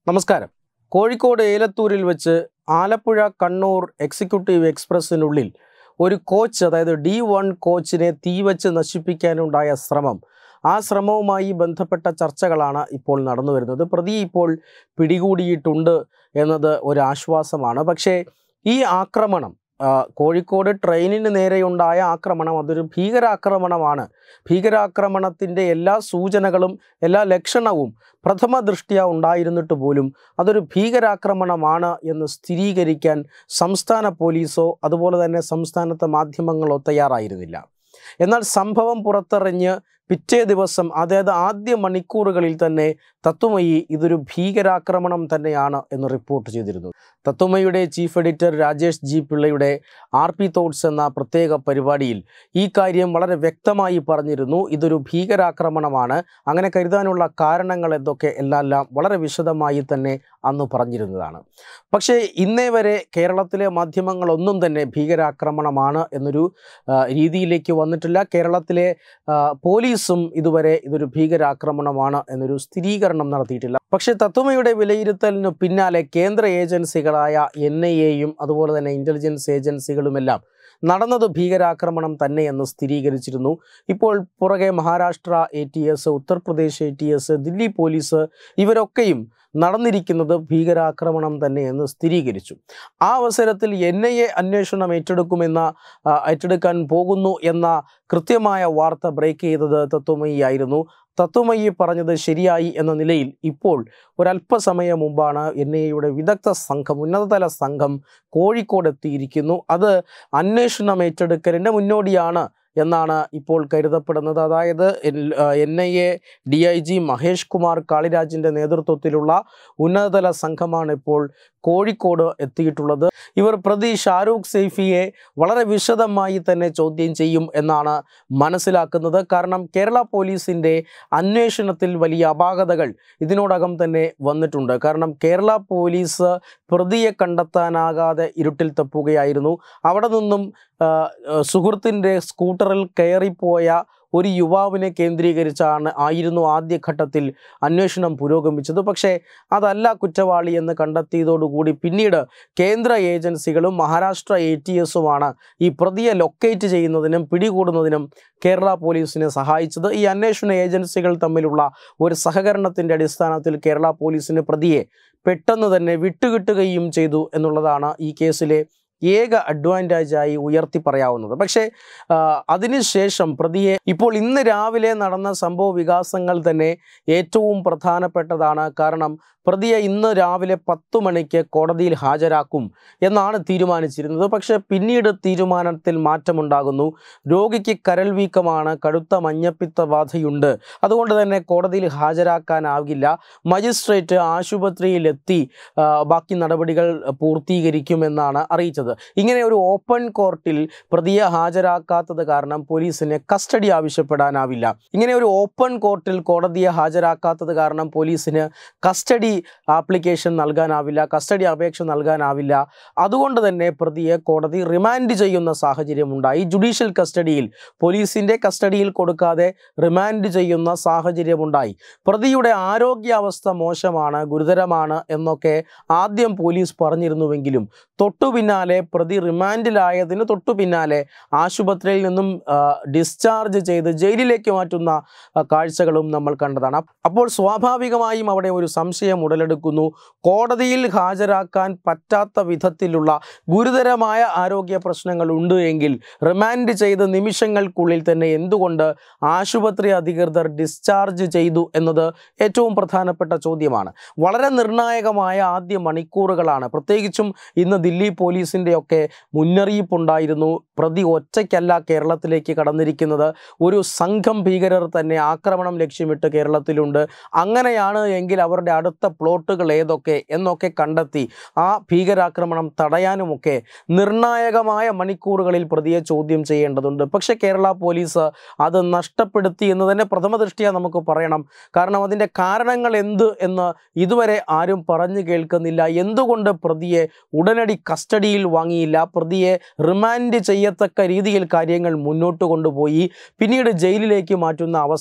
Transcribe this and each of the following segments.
നമസ്കാരം കോഴിക്കോട് ഏലത്തൂരിൽ വെച്ച് ആലപ്പുഴ കണ്ണൂർ എക്സിക്യൂട്ടീവ് എക്സ്പ്രസ്സിനുള്ളിൽ ഒരു കോച്ച് അതായത് ഡി വൺ കോച്ചിനെ തീവച്ച് നശിപ്പിക്കാനുണ്ടായ ശ്രമം ആ ശ്രമവുമായി ബന്ധപ്പെട്ട ചർച്ചകളാണ് ഇപ്പോൾ നടന്നു വരുന്നത് പ്രതി ഇപ്പോൾ പിടികൂടിയിട്ടുണ്ട് എന്നത് ഒരു ആശ്വാസമാണ് പക്ഷേ ഈ ആക്രമണം ആ, കോഴിക്കോട് ട്രെയിനിന് നേരെയുണ്ടായ ആക്രമണം അതൊരു ഭീകരാക്രമണമാണ് ഭീകരാക്രമണത്തിൻ്റെ എല്ലാ സൂചനകളും എല്ലാ ലക്ഷണവും പ്രഥമ ദൃഷ്ട്യ ഉണ്ടായിരുന്നിട്ട് പോലും അതൊരു ഭീകരാക്രമണമാണ് എന്ന് സ്ഥിരീകരിക്കാൻ സംസ്ഥാന പോലീസോ അതുപോലെ തന്നെ സംസ്ഥാനത്തെ മാധ്യമങ്ങളോ തയ്യാറായിരുന്നില്ല എന്നാൽ സംഭവം പുറത്തെറിഞ്ഞ് പിറ്റേ ദിവസം അതായത് ആദ്യ മണിക്കൂറുകളിൽ തന്നെ തത്വമയി ഇതൊരു ഭീകരാക്രമണം തന്നെയാണ് എന്ന് റിപ്പോർട്ട് ചെയ്തിരുന്നു തത്വമയുടെ ചീഫ് എഡിറ്റർ രാജേഷ് ജി പിള്ളയുടെ ആർ പി തോട്ട്സ് എന്ന പ്രത്യേക പരിപാടിയിൽ ഈ കാര്യം വളരെ വ്യക്തമായി പറഞ്ഞിരുന്നു ഇതൊരു ഭീകരാക്രമണമാണ് അങ്ങനെ കരുതാനുള്ള കാരണങ്ങൾ എന്തൊക്കെ എല്ലാം വളരെ വിശദമായി തന്നെ അന്ന് പറഞ്ഞിരുന്നതാണ് പക്ഷേ ഇന്നേ വരെ കേരളത്തിലെ മാധ്യമങ്ങളൊന്നും തന്നെ ഭീകരാക്രമണമാണ് എന്നൊരു ആ, രീതിയിലേക്ക് വന്നിട്ടില്ല കേരളത്തിലെ ആ, പോലീസും ഇതുവരെ ഇതൊരു ഭീകരാക്രമണമാണ് എന്നൊരു സ്ഥിരീകരണം നടത്തിയിട്ടില്ല പക്ഷേ തത്വമയുടെ വിലയിരുത്തലിന് പിന്നാലെ കേന്ദ്ര ഏജൻസികളായ എൻ ഐ എയും അതുപോലെ തന്നെ ഇൻ്റലിജൻസ് ഏജൻസികളുമെല്ലാം നടന്നത് ഭീകരാക്രമണം തന്നെയെന്ന് സ്ഥിരീകരിച്ചിരുന്നു ഇപ്പോൾ പുറകെ Maharashtra A T S Uttar Pradesh A T S Delhi police ഇവരൊക്കെയും നടന്നിരിക്കുന്നത് ഭീകരാക്രമണം തന്നെയെന്ന് സ്ഥിരീകരിച്ചു ആ അവസരത്തിൽ എൻ ഐ എ അന്വേഷണം ഏറ്റെടുക്കുമെന്ന ആ, ഏറ്റെടുക്കാൻ പോകുന്നു എന്ന കൃത്യമായ വാർത്ത ബ്രേക്ക് ചെയ്തത് തത്വമയി ആയിരുന്നു തത്വമയി പറഞ്ഞത് ശരിയായി എന്ന നിലയിൽ ഇപ്പോൾ ഒരല്പസമയം മുമ്പാണ് എൻ ഐ എയുടെ വിദഗ്ധ സംഘം ഉന്നതതല സംഘം കോഴിക്കോട് എത്തിയിരിക്കുന്നു അത് അന്വേഷണം ഏറ്റെടുക്കലിൻ്റെ മുന്നോടിയാണ് എന്നാണ് ഇപ്പോൾ കരുതപ്പെടുന്നത് അതായത് N I A D I G Mahesh Kumar കാളിരാജിൻ്റെ നേതൃത്വത്തിലുള്ള ഉന്നതതല സംഘമാണ് ഇപ്പോൾ കോഴിക്കോട് എത്തിയിട്ടുള്ളത് ഇവർ പ്രതി ഷാരൂഖ് സൈഫിയെ വളരെ വിശദമായി തന്നെ ചോദ്യം ചെയ്യും എന്നാണ് മനസ്സിലാക്കുന്നത് കാരണം കേരള പോലീസിൻ്റെ അന്വേഷണത്തിൽ വലിയ അപാകതകൾ ഇതിനോടകം തന്നെ വന്നിട്ടുണ്ട് കാരണം കേരള പോലീസ് പ്രതിയെ കണ്ടെത്താനാകാതെ ഇരുട്ടിൽ തപ്പുകയായിരുന്നു അവിടെ നിന്നും ആ, ആ, സുഹൃത്തിൻ്റെ സ്കൂട്ടറിൽ കയറിപ്പോയ ഒരു യുവാവിനെ കേന്ദ്രീകരിച്ചാണ് ആയിരുന്നു ആദ്യഘട്ടത്തിൽ അന്വേഷണം പുരോഗമിച്ചത് പക്ഷേ അതല്ല കുറ്റവാളി എന്ന് കണ്ടെത്തിയതോടുകൂടി പിന്നീട് കേന്ദ്ര ഏജൻസികളും മഹാരാഷ്ട്ര എ ടി എസുമാണ് ഈ പ്രതിയെ ലൊക്കേറ്റ് ചെയ്യുന്നതിനും പിടികൂടുന്നതിനും കേരള പോലീസിനെ സഹായിച്ചത് ഈ അന്വേഷണ ഏജൻസികൾ തമ്മിലുള്ള ഒരു സഹകരണത്തിൻ്റെ അടിസ്ഥാനത്തിൽ കേരള പോലീസിന് പ്രതിയെ പെട്ടെന്ന് തന്നെ വിട്ടുകിട്ടുകയും ചെയ്തു എന്നുള്ളതാണ് ഈ കേസിലെ ഏക അഡ്വാൻറ്റേജായി ഉയർത്തി പറയാവുന്നത് പക്ഷേ ആ, അതിനുശേഷം പ്രതിയെ ഇപ്പോൾ ഇന്ന് രാവിലെ നടന്ന സംഭവ വികാസങ്ങൾ തന്നെ ഏറ്റവും പ്രധാനപ്പെട്ടതാണ് കാരണം പ്രതിയെ ഇന്ന് രാവിലെ പത്തു മണിക്ക് കോടതിയിൽ ഹാജരാക്കും എന്നാണ് തീരുമാനിച്ചിരുന്നത് പക്ഷേ പിന്നീട് തീരുമാനത്തിൽ മാറ്റമുണ്ടാകുന്നു രോഗിക്ക് കരൾ വീക്കമാണ് കടുത്ത മഞ്ഞപ്പിത്ത ബാധയുണ്ട് അതുകൊണ്ട് തന്നെ കോടതിയിൽ ഹാജരാക്കാനാകില്ല മജിസ്ട്രേറ്റ് ആശുപത്രിയിലെത്തി ആ, ബാക്കി നടപടികൾ പൂർത്തീകരിക്കുമെന്നാണ് അറിയിച്ചത് ഇങ്ങനെ ഒരു ഓപ്പൺ കോർട്ടിൽ പ്രതിയെ ഹാജരാക്കാത്തത് കാരണം പോലീസിന് കസ്റ്റഡി ആവശ്യപ്പെടാനാവില്ല ഇങ്ങനെ ഒരു ഓപ്പൺ കോർട്ടിൽ കോടതിയെ ഹാജരാക്കാത്തത് കാരണം പോലീസിന് കസ്റ്റഡി ആപ്ലിക്കേഷൻ നൽകാനാവില്ല കസ്റ്റഡി അപേക്ഷ നൽകാനാവില്ല അതുകൊണ്ട് തന്നെ പ്രതിയെ കോടതി റിമാൻഡ് ചെയ്യുന്ന സാഹചര്യമുണ്ടായി ജുഡീഷ്യൽ കസ്റ്റഡിയിൽ പോലീസിൻ്റെ കസ്റ്റഡിയിൽ കൊടുക്കാതെ റിമാൻഡ് ചെയ്യുന്ന സാഹചര്യമുണ്ടായി പ്രതിയുടെ ആരോഗ്യാവസ്ഥ മോശമാണ് ഗുരുതരമാണ് എന്നൊക്കെ ആദ്യം പോലീസ് പറഞ്ഞിരുന്നുവെങ്കിലും തൊട്ടു പിന്നാലെ പ്രതി റിമാൻഡിലായതിന് തൊട്ടു പിന്നാലെ ആശുപത്രിയിൽ നിന്നും ആ, ഡിസ്ചാർജ് ചെയ്ത് ജയിലിലേക്ക് മാറ്റുന്ന ആ, കാഴ്ചകളും നമ്മൾ കണ്ടതാണ് അപ്പ് അപ്പോൾ സ്വാഭാവികമായും അവിടെ ഒരു സംശയം ഉടലെടുക്കുന്നു കോടതിയിൽ ഹാജരാക്കാൻ പറ്റാത്ത വിധത്തിലുള്ള ഗുരുതരമായ ആരോഗ്യ പ്രശ്നങ്ങൾ ഉണ്ട് എങ്കിൽ റിമാൻഡ് ചെയ്ത നിമിഷങ്ങൾക്കുള്ളിൽ തന്നെ എന്തുകൊണ്ട് ആശുപത്രി അധികൃതർ ഡിസ്ചാർജ് ചെയ്തു എന്നത് ഏറ്റവും പ്രധാനപ്പെട്ട ചോദ്യമാണ് വളരെ നിർണായകമായ ആദ്യ മണിക്കൂറുകളാണ് പ്രത്യേകിച്ചും ഇന്ന് ദില്ലി പോലീസിൻ്റെയൊക്കെ മുന്നറിയിപ്പുണ്ടായിരുന്നു പ്രതി ഒറ്റയ്ക്കല്ല കേരളത്തിലേക്ക് കടന്നിരിക്കുന്നത് ഒരു സംഘം ഭീകരർ തന്നെ ആക്രമണം ലക്ഷ്യമിട്ട് കേരളത്തിലുണ്ട് അങ്ങനെയാണ് എങ്കിൽ അവരുടെ അടുത്ത പ്ലോട്ടുകൾ ഏതൊക്കെ എന്നൊക്കെ കണ്ടെത്തി ആ ഭീകരാക്രമണം തടയാനുമൊക്കെ നിർണായകമായ മണിക്കൂറുകളിൽ പ്രതിയെ ചോദ്യം ചെയ്യേണ്ടതുണ്ട് പക്ഷേ കേരള പോലീസ് അത് നഷ്ടപ്പെടുത്തി എന്ന് തന്നെ പ്രഥമ ദൃഷ്ടിയ നമുക്ക് പറയണം കാരണം അതിൻ്റെ കാരണങ്ങൾ എന്ത് എന്ന് ഇതുവരെ ആരും പറഞ്ഞു കേൾക്കുന്നില്ല എന്തുകൊണ്ട് പ്രതിയെ ഉടനടി കസ്റ്റഡിയിൽ വാങ്ങിയില്ല പ്രതിയെ റിമാൻഡ് ചെയ്യത്തക്ക രീതിയിൽ കാര്യങ്ങൾ മുന്നോട്ട് കൊണ്ടുപോയി പിന്നീട് ജയിലിലേക്ക് മാറ്റുന്ന അവസ്ഥ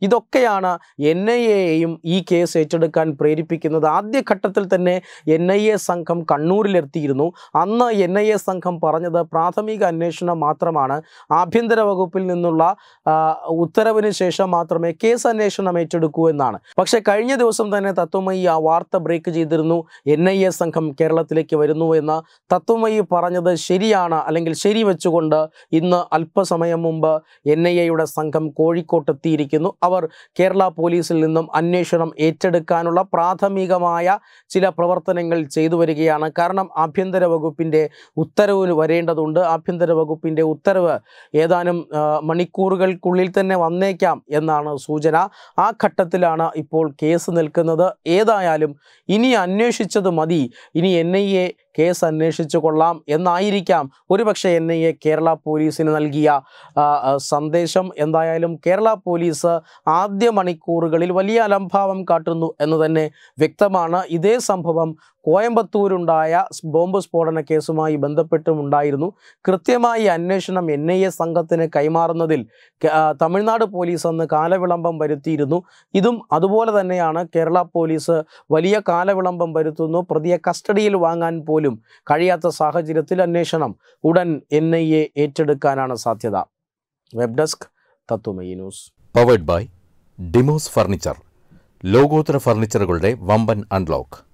ഇതൊക്കെയാണ് എൻ ഐ എയെയും ഈ കേസ് ഏറ്റെടുക്കാൻ പ്രേരിപ്പിക്കുന്നത് ആദ്യഘട്ടത്തിൽ തന്നെ എൻ ഐ എ സംഘം കണ്ണൂരിലെത്തിയിരുന്നു അന്ന് എൻ ഐ എ സംഘം പറഞ്ഞത് പ്രാഥമിക അന്വേഷണം മാത്രമാണ് ആഭ്യന്തര വകുപ്പിൽ നിന്നുള്ള ആ, ഉത്തരവിന് ശേഷം മാത്രമേ കേസ് അന്വേഷണം ഏറ്റെടുക്കൂ എന്നാണ് പക്ഷേ കഴിഞ്ഞ ദിവസം തന്നെ തത്വമയി ആ വാർത്ത ബ്രേക്ക് ചെയ്തിരുന്നു എൻ ഐ എ സംഘം കേരളത്തിലേക്ക് വരുന്നു എന്ന് തത്വമയി പറഞ്ഞത് ശരിയാണ് അല്ലെങ്കിൽ ശരി വെച്ചുകൊണ്ട് ഇന്ന് അല്പസമയം മുമ്പ് എൻ ഐ എയുടെ സംഘം കോഴിക്കോട്ടെത്തിയിരിക്കുന്നു അവർ കേരള പോലീസിൽ നിന്നും അന്വേഷണം ഏറ്റെടുക്കാനുള്ള പ്രാഥമികമായ ചില പ്രവർത്തനങ്ങൾ ചെയ്തു വരികയാണ് കാരണം ആഭ്യന്തര വകുപ്പിൻ്റെ ഉത്തരവിന് വരേണ്ടതുണ്ട് ആഭ്യന്തര വകുപ്പിൻ്റെ ഉത്തരവ് ഏതാനും ആ, മണിക്കൂറുകൾക്കുള്ളിൽ തന്നെ വന്നേക്കാം എന്നാണ് സൂചന ആ ഘട്ടത്തിലാണ് ഇപ്പോൾ കേസ് നിൽക്കുന്നത് ഏതായാലും ഇനി അന്വേഷിച്ചത് മതി ഇനി എൻ ഐ എ കേസ് അന്വേഷിച്ചു കൊള്ളാം എന്നായിരിക്കാം ഒരുപക്ഷെ എൻ ഐ എ കേരള പോലീസിന് നൽകിയ ആ, ആ, സന്ദേശം എന്തായാലും കേരള പോലീസ് ആദ്യ മണിക്കൂറുകളിൽ വലിയ അലംഭാവം കാട്ടുന്നു എന്ന് തന്നെ വ്യക്തമാണ് ഇതേ സംഭവം കോയമ്പത്തൂരുണ്ടായ സ് ബോംബ് സ്ഫോടന കേസുമായി ബന്ധപ്പെട്ടും ഉണ്ടായിരുന്നു കൃത്യമായി അന്വേഷണം എൻ ഐ എ സംഘത്തിന് കൈമാറുന്നതിൽ കെ- ആ, തമിഴ്നാട് പോലീസ് അന്ന് കാലവിളംബം വരുത്തിയിരുന്നു ഇതും അതുപോലെ തന്നെയാണ് കേരള പോലീസ് വലിയ കാലവിളംബം വരുത്തുന്നു പ്രതിയെ കസ്റ്റഡിയിൽ വാങ്ങാൻ പോലും കഴിയാത്ത സാഹചര്യത്തിൽ അന്വേഷണം ഉടൻ എൻ ഐ എ ഏറ്റെടുക്കാനാണ് സാധ്യത web desk Tatwamayi news powered by Demos furniture ലോകോത്തര ഫർണിച്ചറുകളുടെ വമ്പൻ അൺലോക്ക്